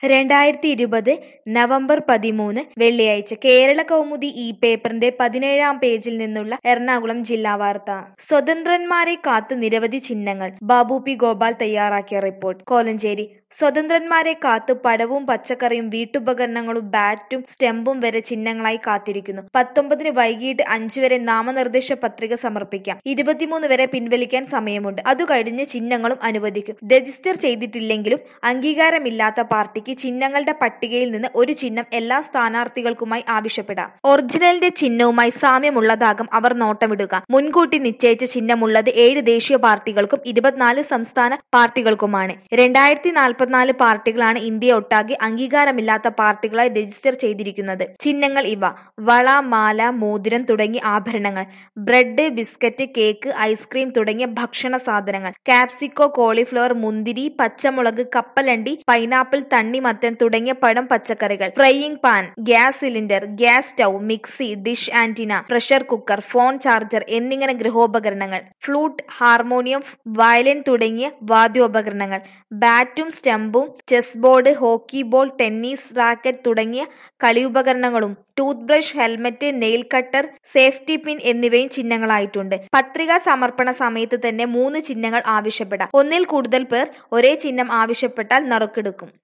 രണ്ടായിരത്തി ഇരുപത് നവംബർ പതിമൂന്ന് വെള്ളിയാഴ്ച കേരള കൗമുദി ഈ പേപ്പറിന്റെ പതിനേഴാം പേജിൽ നിന്നുള്ള എറണാകുളം ജില്ലാ വാർത്ത സ്വതന്ത്രന്മാരെ കാത്ത് നിരവധി ചിഹ്നങ്ങൾ ബാബു പി ഗോപാൽ തയ്യാറാക്കിയ റിപ്പോർട്ട് കോലഞ്ചേരി സ്വതന്ത്രന്മാരെ കാത്ത് പഴവും പച്ചക്കറിയും വീട്ടുപകരണങ്ങളും ബാറ്റും സ്റ്റെമ്പും വരെ ചിഹ്നങ്ങളായി കാത്തിരിക്കുന്നു പത്തൊമ്പതിന് വൈകിട്ട് അഞ്ചു വരെ നാമനിർദ്ദേശ പത്രിക സമർപ്പിക്കാം ഇരുപത്തിമൂന്ന് വരെ പിൻവലിക്കാൻ സമയമുണ്ട് അതു കഴിഞ്ഞ് ചിഹ്നങ്ങളും അനുവദിക്കും രജിസ്റ്റർ ചെയ്തിട്ടില്ലെങ്കിലും അംഗീകാരമില്ലാത്ത പാർട്ടിക്ക് ചിഹ്നങ്ങളുടെ പട്ടികയിൽ നിന്ന് ഒരു ചിഹ്നം എല്ലാ സ്ഥാനാർത്ഥികൾക്കുമായി ആവശ്യപ്പെടാം ഒറിജിനലിന്റെ ചിഹ്നവുമായി സാമ്യമുള്ളതാകും അവർ നോട്ടമിടുക മുൻകൂട്ടി നിശ്ചയിച്ച ചിഹ്നമുള്ളത് ഏഴ് ദേശീയ പാർട്ടികൾക്കും ഇരുപത്തിനാല് സംസ്ഥാന പാർട്ടികൾക്കുമാണ് രണ്ടായിരത്തി നാൽപ്പത്തിനാല് പാർട്ടികളാണ് ഇന്ത്യ ഒട്ടാകെ അംഗീകാരമില്ലാത്ത പാർട്ടികളായി രജിസ്റ്റർ ചെയ്തിരിക്കുന്നത് ചിഹ്നങ്ങൾ ഇവ വള മാല മോതിരം തുടങ്ങിയ ആഭരണങ്ങൾ ബ്രെഡ് ബിസ്ക്കറ്റ് കേക്ക് ഐസ്ക്രീം തുടങ്ങിയ ഭക്ഷണ സാധനങ്ങൾ കാപ്സിക്കോ കോളിഫ്ലവർ മുന്തിരി പച്ചമുളക് കപ്പലണ്ടി പൈനാപ്പിൾ തണ്ണിമത്തൻ തുടങ്ങിയ പഴം പച്ചക്കറികൾ frying pan gas cylinder gas stove mixie dish antenna pressure cooker phone charger എന്നിങ്ങനെ ഗൃഹോപകരണങ്ങൾ ഫ്ലൂട്ട് ഹാർമോണിയം വയലിൻ തുടങ്ങിയ വാദ്യോപകരണങ്ങൾ ബാറ്റും സ്റ്റമ്പും chess board hockey ball tennis racket തുടങ്ങിയ കളിയുപകരണങ്ങളും toothbrush helmet nail cutter safety pin എന്നിവയും ചിഹ്നങ്ങളായിട്ടുണ്ട് പത്രികാ സമർപ്പണ സമയത്ത് തന്നെ മൂന്ന് ചിഹ്നങ്ങൾ ആവശ്യപ്പെടാം ഒന്നിൽ കൂടുതൽ പേർ ഒരേ ചിഹ്നം ആവശ്യപ്പെട്ടാൽ നറുക്കെടുക്കും